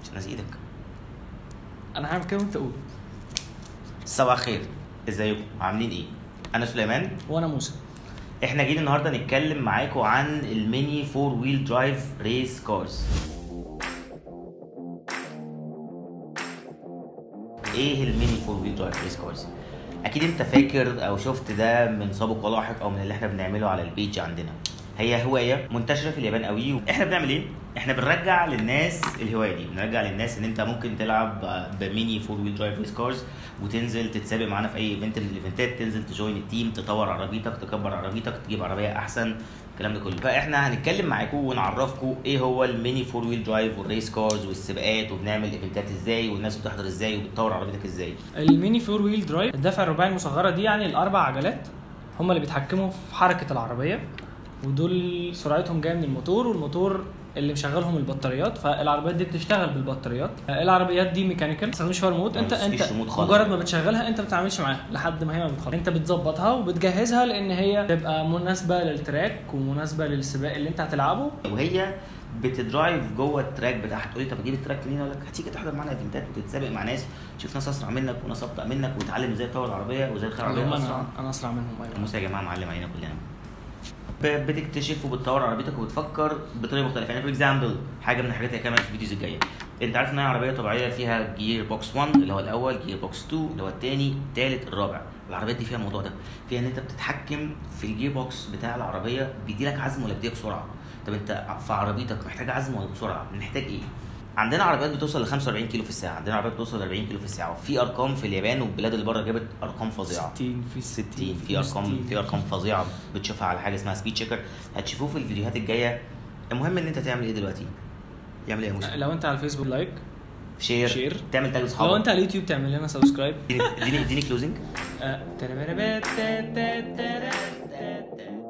عشان ناس ايدك انا هعمل كده وانت قول صباح الخير ازيكم عاملين ايه انا سليمان وانا موسى احنا جايين النهارده نتكلم معاكم عن الميني فور ويل درايف ريس كارز ايه الميني فور ويل درايف ريس كارز اكيد انت فاكر او شفت ده من سابق ولاحق او من اللي احنا بنعمله على البيج عندنا هي هوايه منتشره في اليابان قوي احنا بنعمل ايه احنا بنرجع للناس الهوايه دي بنرجع للناس ان انت ممكن تلعب بميني فور ويل درايف ريس كارز وتنزل تتسابق معانا في اي ايفنت من الايفنتات تنزل تجوين التيم تطور عربيتك تكبر عربيتك تجيب عربيه احسن الكلام ده كله فاحنا هنتكلم معاكم ونعرفكم ايه هو الميني فور ويل درايف والريس كارز والسباقات وبنعمل ايفنتات ازاي والناس بتحضر ازاي وبتطور عربيتك ازاي الميني فور ويل درايف الدفع الرباعي المصغره دي يعني الاربع عجلات هم اللي بيتحكموا في حركه العربيه ودول سرعتهم جايه من الموتور والموتور اللي مشغلهم البطاريات فالعربيات دي بتشتغل بالبطاريات العربيات دي ميكانيكال ما بتستخدمش فيها ريموت انت مفيش انت ريموت خالص. مجرد ما بتشغلها انت ما بتتعاملش معاها لحد ما هي ما بتخلص انت بتظبطها وبتجهزها لان هي تبقى مناسبه للتراك ومناسبه للسباق اللي انت هتلعبه وهي بتدرايف جوه التراك بتاعها تقول لي طب اجيب التراك منين اقول لك هتيجي تحضر معانا ايفنتات وتتسابق مع ناس تشوف ناس اسرع منك وناس ابطا منك وتتعلم ازاي تطور العربيه وازاي تخلي العربيه اسرع انا انا اسرع منهم ايوه موسى يا جماعه معلم علينا كلنا ب- بتكتشف وبتطور عربيتك وبتفكر بطريقه مختلفه يعني فور اكزامبل حاجه من الحاجات اللي هكمل في الفيديوز الجايه انت عارف انها عربيه طبيعيه فيها جير بوكس 1 اللي هو الاول جير بوكس 2 اللي هو الثاني الثالث الرابع العربيات دي فيها الموضوع ده فيها ان انت بتتحكم في الجير بوكس بتاع العربيه بيديلك عزم ولا بيديلك سرعه طب انت في عربيتك محتاج عزم ولا سرعه محتاج ايه عندنا عربيات بتوصل ل 45 كيلو في الساعه عندنا عربيات بتوصل ل 40 كيلو في الساعه وفي ارقام في اليابان والبلاد اللي بره جابت ارقام فظيعه 60 في 60 60 في ارقام في ارقام فظيعه بتشوفها على حاجه اسمها سبيد تشيكر هتشوفوه في الفيديوهات الجايه المهم ان انت تعمل ايه دلوقتي تعمل ايه يا موسى لو انت على الفيسبوك لايك شير شير. تعمل تاج لو لاصحابك انت على اليوتيوب تعمل لنا سبسكرايب اديني اديني اديني كلوزنج آه، تربربت، تت- تت- تت- تت-